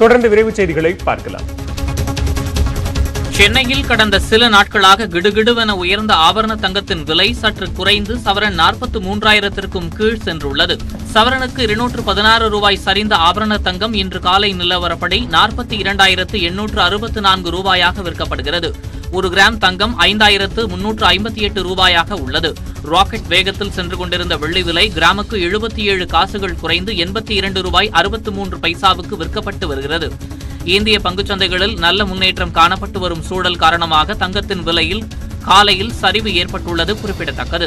தொடர்ந்து விரைவு செய்திகளை பார்க்கலாம் சென்னையில் கடந்த சில நாட்களாக கிடுகிடுவென உயர்ந்த ஆபரண தங்கத்தின் விலை சற்று குறைந்து சவரன் நாற்பத்து மூன்றாயிரத்திற்கும் கீழ் சென்றுள்ளது சவரனுக்கு இருநூற்று பதினாறு ரூபாய் சரிந்த ஆபரண தங்கம் இன்று காலை நிலவரப்படி நாற்பத்தி இரண்டாயிரத்து எண்ணூற்று அறுபத்து நான்கு ரூபாயாக விற்கப்படுகிறது ஒரு கிராம் தங்கம் ஐந்தாயிரத்து முன்னூற்று ஐம்பத்தி எட்டு ரூபாயாக உள்ளது ராக்கெட் வேகத்தில் சென்று கொண்டிருந்த வெள்ளி விலை கிராமுக்கு எழுபத்தி ஏழு காசுகள் குறைந்து எண்பத்தி இரண்டு ரூபாய் அறுபத்து மூன்று பைசாவுக்கு விற்கப்பட்டு வருகிறது இந்திய பங்குச்சந்தைகளில் நல்ல முன்னேற்றம் காணப்பட்டு வரும் சூழல் காரணமாக தங்கத்தின் விலையில் காலையில் சரிவு ஏற்பட்டுள்ளது குறிப்பிடத்தக்கது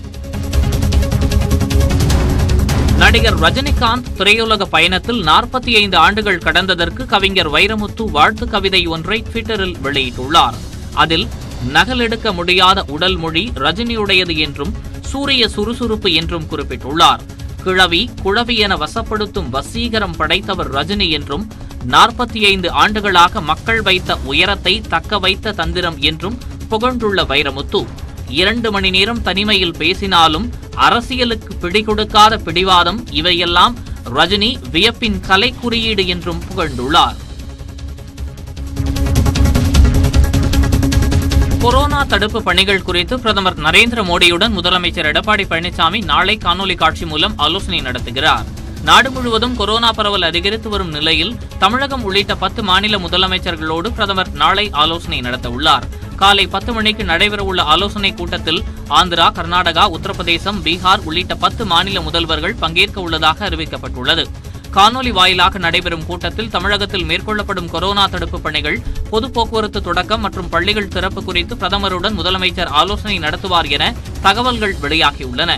நடிகர் ரஜினிகாந்த் திரையுலக பயணத்தில் நாற்பத்தி ஐந்து ஆண்டுகள் கடந்ததற்கு கவிஞர் வைரமுத்து வாழ்த்து கவிதை ஒன்றை ட்விட்டரில் வெளியிட்டுள்ளார் அதில் நகலெடுக்க முடியாத உடல் மொழி ரஜினியுடையது என்றும் சூரிய சுறுசுறுப்பு என்றும் குறிப்பிட்டுள்ளார் கிழவி குழவி என வசப்படுத்தும் வசீகரம் படைத்தவர் ரஜினி என்றும் நாற்பத்தி ஐந்து ஆண்டுகளாக மக்கள் வைத்த உயரத்தை தக்க வைத்த தந்திரம் என்றும் புகழ்ந்துள்ள வைரமுத்து இரண்டு மணி நேரம் தனிமையில் பேசினாலும் அரசியலுக்கு பிடிகொடுக்காத பிடிவாதம் இவையெல்லாம் ரஜினி வியப்பின் கலை குறியீடு என்றும் புகழ்ந்துள்ளார் கொரோனா தடுப்பு பணிகள் குறித்து பிரதமர் நரேந்திர மோடியுடன் முதலமைச்சர் எடப்பாடி பழனிசாமி நாளை காணொலி காட்சி மூலம் ஆலோசனை நடத்துகிறார் நாடு முழுவதும் கொரோனா பரவல் அதிகரித்து வரும் நிலையில் தமிழகம் உள்ளிட்ட பத்து மாநில முதலமைச்சர்களோடு பிரதமர் நாளை ஆலோசனை நடத்த உள்ளார் காலை பத்து மணிக்கு நடைபெறவுள்ள ஆலோசனைக் கூட்டத்தில் ஆந்திரா கர்நாடகா உத்தரப்பிரதேசம் பீகார் உள்ளிட்ட பத்து மாநில முதல்வர்கள் பங்கேற்க உள்ளதாக அறிவிக்கப்பட்டுள்ளது காணொலி வாயிலாக நடைபெறும் கூட்டத்தில் தமிழகத்தில் மேற்கொள்ளப்படும் கொரோனா தடுப்பு பணிகள் பொது போக்குவரத்து தொடக்கம் மற்றும் பள்ளிகள் திறப்பு குறித்து பிரதமருடன் முதலமைச்சர் ஆலோசனை நடத்துவார் என தகவல்கள் வெளியாகியுள்ளன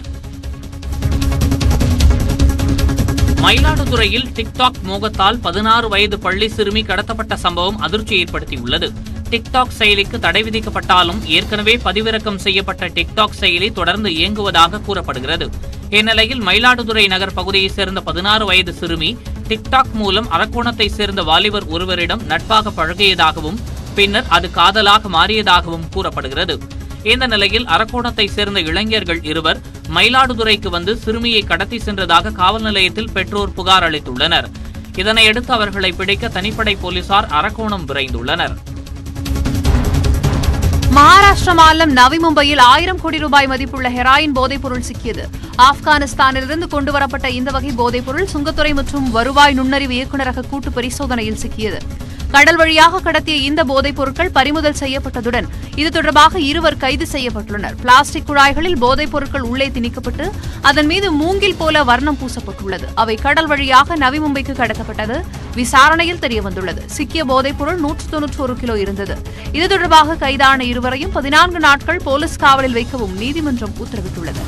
மயிலாடுதுறையில் டிக்டாக் மோகத்தால் பதினாறு வயது பள்ளி சிறுமி கடத்தப்பட்ட சம்பவம் அதிர்ச்சி ஏற்படுத்தியுள்ளது டிக்டாக் செயலிக்கு தடை விதிக்கப்பட்டாலும் ஏற்கனவே பதிவிறக்கம் செய்யப்பட்ட டிக்டாக் செயலி தொடர்ந்து இயங்குவதாக கூறப்படுகிறது இந்நிலையில் மயிலாடுதுறை நகர் பகுதியைச் சேர்ந்த பதினாறு வயது சிறுமி டிக்டாக் மூலம் அரக்கோணத்தை சேர்ந்த வாலிபர் ஒருவரிடம் நட்பாக பழகியதாகவும் பின்னர் அது காதலாக மாறியதாகவும் கூறப்படுகிறது இந்த நிலையில் அரக்கோணத்தை சேர்ந்த இளைஞர்கள் இருவர் மயிலாடுதுறைக்கு வந்து சிறுமியை கடத்தி சென்றதாக காவல் நிலையத்தில் பெற்றோர் புகார் அளித்துள்ளனர் இதனையடுத்து அவர்களை பிடிக்க தனிப்படை போலீசார் அரக்கோணம் விரைந்துள்ளனர் மகாராஷ்டிர மாநிலம் நவி மும்பையில் ஆயிரம் கோடி ரூபாய் மதிப்புள்ள ஹெராயின் போதைப்பொருள் சிக்கியது ஆப்கானிஸ்தானிலிருந்து கொண்டுவரப்பட்ட இந்த வகை போதைப்பொருள் சுங்கத்துறை மற்றும் வருவாய் நுண்ணறிவு இயக்குநரக கூட்டு பரிசோதனையில் சிக்கியது கடல் வழியாக கடத்திய இந்த போதைப் பொருட்கள் பறிமுதல் செய்யப்பட்டதுடன் இது தொடர்பாக இருவர் கைது செய்யப்பட்டுள்ளனர் பிளாஸ்டிக் குழாய்களில் போதைப் பொருட்கள் உள்ளே திணிக்கப்பட்டு அதன் மீது மூங்கில் போல வர்ணம் பூசப்பட்டுள்ளது அவை கடல் வழியாக நவி மும்பைக்கு கடத்தப்பட்டது விசாரணையில் தெரியவந்துள்ளது சிக்கிய போதைப் பொருள் நூற்று தொன்னூற்றி ஒரு கிலோ இருந்தது இது தொடர்பாக கைதான இருவரையும் பதினான்கு நாட்கள் போலீஸ் காவலில் வைக்கவும் நீதிமன்றம் உத்தரவிட்டுள்ளது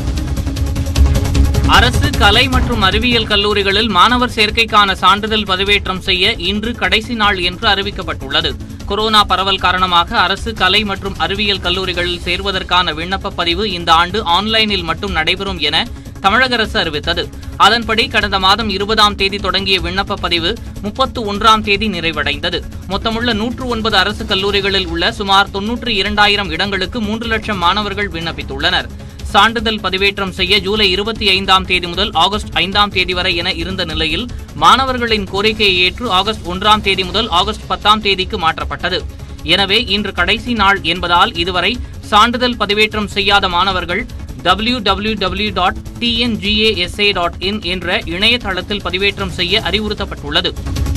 அரசு கலை மற்றும் அறிவியல் கல்லூரிகளில் மாணவர் சேர்க்கைக்கான சான்றிதழ் பதிவேற்றம் செய்ய இன்று கடைசி நாள் என்று அறிவிக்கப்பட்டுள்ளது கொரோனா பரவல் காரணமாக அரசு கலை மற்றும் அறிவியல் கல்லூரிகளில் சேர்வதற்கான விண்ணப்ப பதிவு இந்த ஆண்டு ஆன்லைனில் மட்டும் நடைபெறும் என தமிழக அரசு அறிவித்தது அதன்படி கடந்த மாதம் இருபதாம் தேதி தொடங்கிய விண்ணப்ப பதிவு முப்பத்து ஒன்றாம் தேதி நிறைவடைந்தது மொத்தமுள்ள நூற்று ஒன்பது அரசு கல்லூரிகளில் உள்ள சுமார் தொன்னூற்று இரண்டாயிரம் இடங்களுக்கு மூன்று லட்சம் மாணவர்கள் விண்ணப்பித்துள்ளனர் சான்றிதழ் பதிவேற்றம் செய்ய ஜூலை இருபத்தி ஐந்தாம் தேதி முதல் ஆகஸ்ட் ஐந்தாம் தேதி வரை என இருந்த நிலையில் மாணவர்களின் கோரிக்கையை ஏற்று ஆகஸ்ட் ஒன்றாம் தேதி முதல் ஆகஸ்ட் பத்தாம் தேதிக்கு மாற்றப்பட்டது எனவே இன்று கடைசி நாள் என்பதால் இதுவரை சான்றிதழ் பதிவேற்றம் செய்யாத மாணவர்கள் W W W dot TNGASA dot in என்ற இணையதளத்தில் பதிவேற்றம் செய்ய அறிவுறுத்தப்பட்டுள்ளது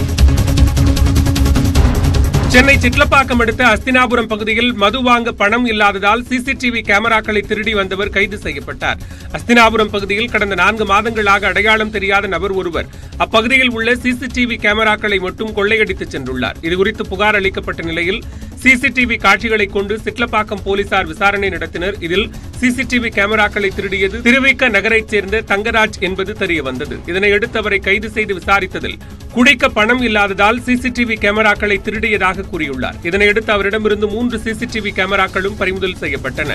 சென்னை சிட்லப்பாக்கம் அடுத்த அஸ்தினாபுரம் பகுதியில் மது வாங்க பணம் இல்லாததால் சிசிடிவி கேமராக்களை திருடி வந்தவர் கைது செய்யப்பட்டார் அஸ்தினாபுரம் பகுதியில் கடந்த நான்கு மாதங்களாக அடையாளம் தெரியாத நபர் ஒருவர் அப்பகுதியில் உள்ள சிசிடிவி கேமராக்களை மட்டும் கொள்ளையடித்து சென்றுள்ளார் இதுகுறித்து புகார் அளிக்கப்பட்ட நிலையில் சிசிடிவி காட்சிகளை கொண்டு சிட்லப்பாக்கம் போலீசார் விசாரணை நடத்தினர் இதில் சிசிடிவி கேமராக்களை திருடியது திருவிக்க நகரைச் சேர்ந்த தங்கராஜ் என்பது தெரிய வந்தது இதனையடுத்து அவரை கைது செய்து விசாரித்ததில் குடிக்க பணம் இல்லாததால் சிசிடிவி கேமராக்களை திருடியதாக கூறியுள்ளார் இதனையடுத்து அவரிடமிருந்து மூன்று சிசிடிவி கேமராக்களும் பறிமுதல் செய்யப்பட்டன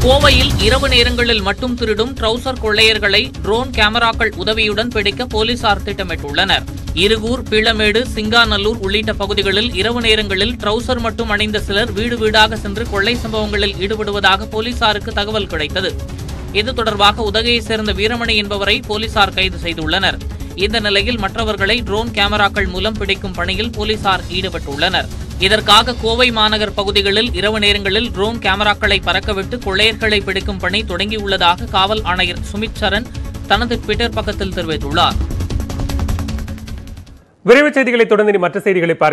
கோவையில் இரவு நேரங்களில் மட்டும் திருடும் ட்ரவுசர் கொள்ளையர்களை ட்ரோன் கேமராக்கள் உதவியுடன் பிடிக்க போலீசார் திட்டமிட்டுள்ளனர் இருகூர் பிளமேடு சிங்காநல்லூர் உள்ளிட்ட பகுதிகளில் இரவு நேரங்களில் ட்ரவுசர் மட்டும் அணிந்த சிலர் வீடு வீடாக சென்று கொள்ளை சம்பவங்களில் ஈடுபடுவதாக போலீசாருக்கு தகவல் கிடைத்தது இது தொடர்பாக உதகையைச் சேர்ந்த வீரமணி என்பவரை போலீசார் கைது செய்துள்ளனர் இந்த நிலையில் மற்றவர்களை ட்ரோன் கேமராக்கள் மூலம் பிடிக்கும் பணியில் போலீசார் ஈடுபட்டுள்ளனர் இதற்காக கோவை மாநகர் பகுதிகளில் இரவு நேரங்களில் ட்ரோன் கேமராக்களை பறக்கவிட்டு கொள்ளையர்களை பிடிக்கும் பணி தொடங்கியுள்ளதாக காவல் ஆணையர் சுமித் சரண் தனது ட்விட்டர் பக்கத்தில் தெரிவித்துள்ளார் விரைவுச் செய்திகளை தொடர்ந்து இனி மற்ற செய்திகளை பார்க்க